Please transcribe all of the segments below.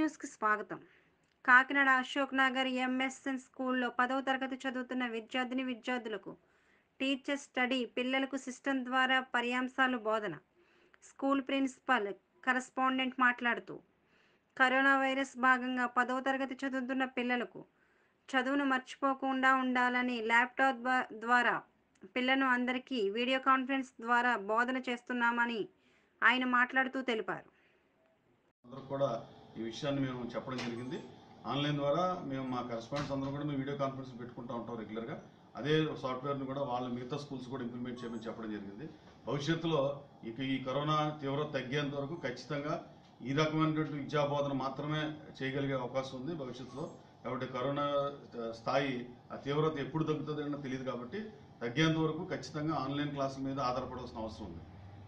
న్యూస్కి స్వాగతం కాకినాడ అశోక్ నగర్ ఎంఎస్ఎన్ స్కూల్లో పదవ తరగతి చదువుతున్న విద్యార్థిని విద్యార్థులకు టీచర్ స్టడీ పిల్లలకు సిస్టమ్ ద్వారా పర్యాంశాలు బోధన స్కూల్ ప్రిన్సిపల్ కరస్పాండెంట్ మాట్లాడుతూ కరోనా వైరస్ భాగంగా పదవ తరగతి చదువుతున్న పిల్లలకు చదువును మర్చిపోకుండా ఉండాలని ల్యాప్టాప్ ద్వా- ద్వారా పిల్లలను అందరికీ వీడియో కాన్ఫరెన్స్ ద్వారా బోధన చేస్తున్నామని ఆయన మాట్లాడుతూ తెలిపారు అందరూ కూడా ఈ విషయాన్ని మేము చెప్పడం జరిగింది ఆన్లైన్ ద్వారా మేము మా కరెస్పాండెంట్స్ అందరూ కూడా మేము వీడియో కాన్ఫరెన్స్ పెట్టుకుంటూ ఉంటాం రెగ్యులర్గా అదే సాఫ్ట్వేర్ని కూడా వాళ్ళ మిగతా స్కూల్స్ కూడా ఇంప్లిమెంట్ చేయమని చెప్పడం జరిగింది భవిష్యత్తులో ఇక ఈ కరోనా తీవ్రత తగ్గేంత వరకు ఖచ్చితంగా ఈ రకమైనటువంటి విద్యా బోధన మాత్రమే చేయగలిగే అవకాశం ఉంది భవిష్యత్తులో కాబట్టి కరోనా స్థాయి ఆ తీవ్రత ఎప్పుడు తగ్గుతుంది అని తెలియదు కాబట్టి తగ్గేంత వరకు ఖచ్చితంగా ఆన్లైన్ క్లాసుల మీద ఆధారపడాల్సిన అవసరం ఉంది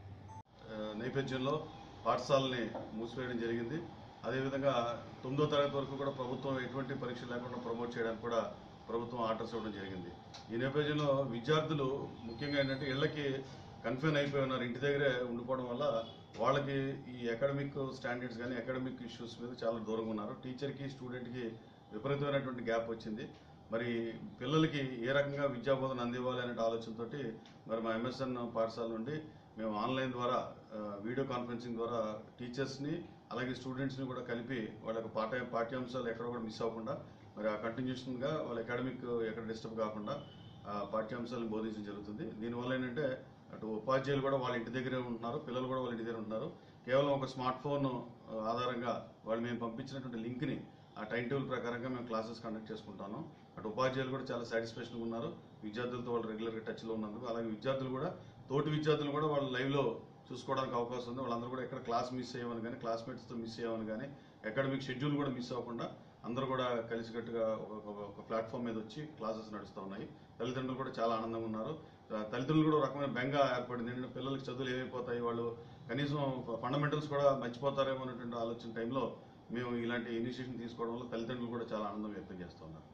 ఆ, నేపథ్యంలో పాఠశాలని మూసివేయడం జరిగింది అదేవిధంగా తొమ్మిదో తరగతి వరకు కూడా ప్రభుత్వం ఎటువంటి పరీక్ష లేకుండా ప్రమోట్ చేయడానికి కూడా ప్రభుత్వం ఆర్డర్స్ ఇవ్వడం జరిగింది ఈ నేపథ్యంలో విద్యార్థులు ముఖ్యంగా ఏంటంటే ఇళ్ళకి కన్ఫైన్ అయిపోయి ఉన్నారు ఇంటి దగ్గరే ఉండిపోవడం వల్ల వాళ్ళకి ఈ అకాడమిక్ స్టాండర్డ్స్ కానీ అకాడమిక్ ఇష్యూస్ మీద చాలా దూరంగా ఉన్నారు టీచర్కి స్టూడెంట్కి విపరీతమైనటువంటి గ్యాప్ వచ్చింది మరి పిల్లలకి ఏ రకంగా విద్యాబోధన అందివ్వాలి అనే ఆలోచనతోటి మరి మా ఎంఎస్ఎన్ పాఠశాల నుండి మేము ఆన్లైన్ ద్వారా ఆ, వీడియో కాన్ఫరెన్సింగ్ ద్వారా టీచర్స్ని అలాగే స్టూడెంట్స్ని కూడా కలిపి వాళ్ళ యొక్క పాఠ్య పాఠ్యాంశాలు ఎక్కడ కూడా మిస్ అవ్వకుండా మరి ఆ కంటిన్యూషన్గా వాళ్ళ అకాడమిక్ ఎక్కడ డిస్టర్బ్ కాకుండా ఆ పాఠ్యాంశాలను బోధించడం జరుగుతుంది దీనివల్ల ఏంటంటే అటు ఉపాధ్యాయులు కూడా వాళ్ళ ఇంటి దగ్గరే ఉంటున్నారు పిల్లలు కూడా వాళ్ళ ఇంటి దగ్గర ఉంటున్నారు కేవలం ఒక స్మార్ట్ ఫోన్ ఆధారంగా వాళ్ళు మేము పంపించినటువంటి లింక్ని ఆ టైం టేబుల్ ప్రకారంగా మేము క్లాసెస్ కండక్ట్ చేసుకుంటాను అటు ఉపాధ్యాయులు కూడా చాలా సాటిస్ఫాక్షన్ ఉన్నారు విద్యార్థులతో వాళ్ళు రెగ్యులర్గా టచ్లో ఉన్నందుకు అలాగే విద్యార్థులు కూడా తోటి విద్యార్థులు కూడా వాళ్ళు లైవ్లో చూసుకోవడానికి అవకాశం ఉంది వాళ్ళందరూ కూడా ఎక్కడ క్లాస్ మిస్ అయ్యమని కానీ క్లాస్మేట్స్తో మిస్ అయ్యమని కానీ అకాడమిక్ షెడ్యూల్ కూడా మిస్ అవ్వకుండా అందరూ కూడా కలిసికట్టుగా ఒక- ఒక ఒక ప్లాట్ఫామ్ మీద వచ్చి క్లాసెస్ నడుస్తూ ఉన్నాయి తల్లిదండ్రులు కూడా చాలా ఆనందంగా ఉన్నారు ఆ, తల్లిదండ్రులు కూడా ఒక రకమైన బెంగ ఏర్పడింది ఎందుకంటే పిల్లలకి చదువులు ఏమైపోతాయి వాళ్ళు కనీసం ఫండమెంటల్స్ కూడా మర్చిపోతారేమో అనేటువంటి ఆలోచన టైంలో మేము ఇలాంటి ఇనిషియేషన్ తీసుకోవడం వల్ల తల్లిదండ్రులు కూడా చాలా ఆనందం వ్యక్తం చేస్తున్నారు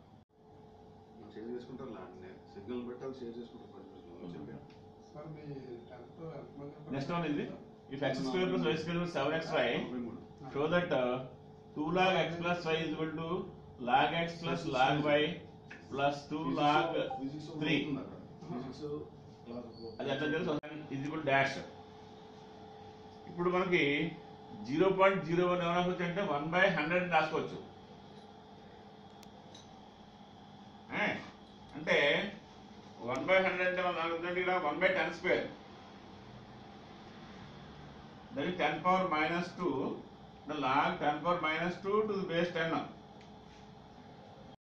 షేర్ చేసుకుంటారు ల్యాండ్ సిగ్నల్ పెట్టాలి షేర్ చేసుకుంటారు సార్ మీ టెన్త్ ఎంతమంది Next one is it? If x square plus y square equals 7xy, show that uh, 2 log x plus y is equal to log x plus log y plus 2 log 3. అది ఎట్లా తెలుసు ఇది ఇప్పుడు dash ఇప్పుడు మనకి zero point zero one ఎవరు రాసుకోవచ్చు అంటే వన్ బై హండ్రెడ్ రాసుకోవచ్చు ఏ? అంటే వన్ బై హండ్రెడ్ అంటే మనం అనుకుంటే ఇక్కడ one by ten square that is 10 power minus 2 the log 10 power minus 2 to the base 10